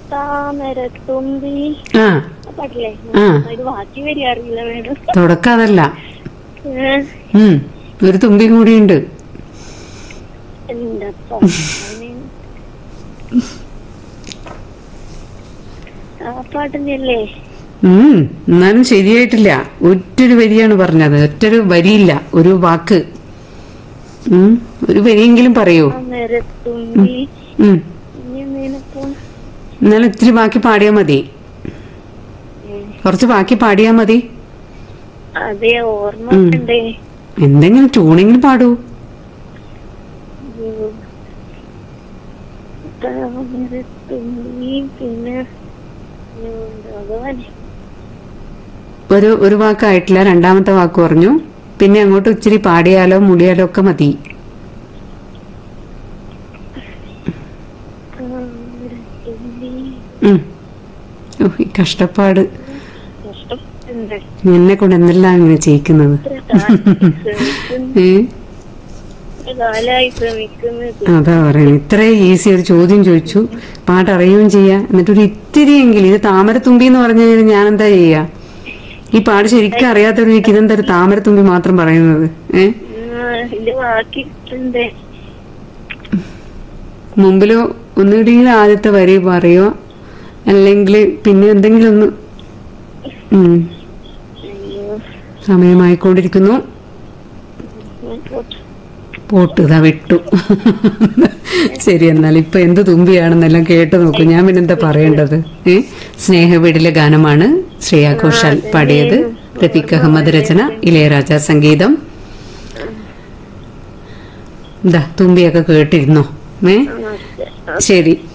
താമരത്തുമ്പി ആ ആ പാട്ടില്ലേ ആ. അത് ബാക്കി വരി അറിയില്ല മേഡം തുടക്കം അതല്ല ഏ, ഉം ഒരു തുമ്പി കൂടിയുണ്ട് എന്താ ആ പാട്ടിനല്ലേ ഉം എന്നാലും ശരിയായിട്ടില്ല ഒറ്റൊരു വരിയാണ് പറഞ്ഞത് ഒറ്റൊരു വരിയില്ല ഒരു വാക്ക് ഉം ഒരു വരിയെങ്കിലും പറയൂ താമരത്തുമ്പി ഉം ഇനി എന്തേനപ്പോ എന്നാലും ഇത്തിരി ബാക്കി പാടിയാ മതി കുറച്ച് ബാക്കി പാടിയാ മതി അതെ ഓർമ്മ ഉം. ഉണ്ടേ എന്തെങ്കിലും ട്യൂണെങ്കിലും പാടൂ താമരത്തുമ്പി പിന്നെ ഉം, ഭഗവാനെ ഒരു ഒരു വാക്കായിട്ടില്ല രണ്ടാമത്തെ വാക്ക് പറഞ്ഞു പിന്നെ അങ്ങോട്ട് ഇച്ചിരി പാടിയാലോ മുടിയാലോ ഒക്കെ മതി താമരത്തുമ്പി ഉം. ഓ, ഈ കഷ്ടപ്പാട് കഷ്ടപ്പെട്ടുണ്ട് എന്നെ കൊണ്ട് എന്തെല്ലാം ഇങ്ങനെ ചെയ്യിക്കുന്നത് ഇത്ര കാലം ശ്രമിക്കുന്നു ഏ ഇത്ര കാലായി ശ്രമിക്കുന്നത് അതാ പറയുന്നത് ഇത്ര ഈസി ഒരു ചോദ്യം ചോദിച്ചു പാട്ട് അറിയുകയും ചെയ്യാ എന്നിട്ടൊരു ഇത്തിരിയെങ്കിലും ഇത് താമരത്തുമ്പി എന്ന് പറഞ്ഞു കഴിഞ്ഞാൽ ഞാൻ എന്താ ചെയ്യാ ഈ പാട്ട് ശരിക്കും അറിയാത്തവർ എനിക്ക് ഇതെന്താ ഒരു താമരത്തുമ്പി മാത്രം പറയുന്നത് ഏ ഇത് ബാക്കി കിട്ടണ്ടേ മുമ്പിലോ ഒന്നുകിൽ ആദ്യത്തെ വരി പറയോ അല്ലെങ്കിൽ പിന്നെ എന്തെങ്കിലും ഒന്ന് ഉം. അയ്യോ സമയമായിക്കൊണ്ടിരിക്കുന്നു ഞാൻ പോട്ടെ. പോട്ട് ഇതാ വിട്ടു ശരി എന്നാൽ ഇപ്പൊ എന്ത് തുമ്പിയാണെന്നെല്ലാം കേട്ട് നോക്കൂ ഞാൻ പിന്നെ എന്താ പറയേണ്ടത് ഏ സ്നേഹവീടിലെ ഗാനമാണ് ശ്രേയ ഘോഷാൽ പാടിയത് റഫീഖ് അഹമ്മദ് രചന ഇളയരാജ സംഗീതം ഇതാ തുമ്പിയൊക്കെ കേട്ടിരുന്നോ ഏ ആ, ശരി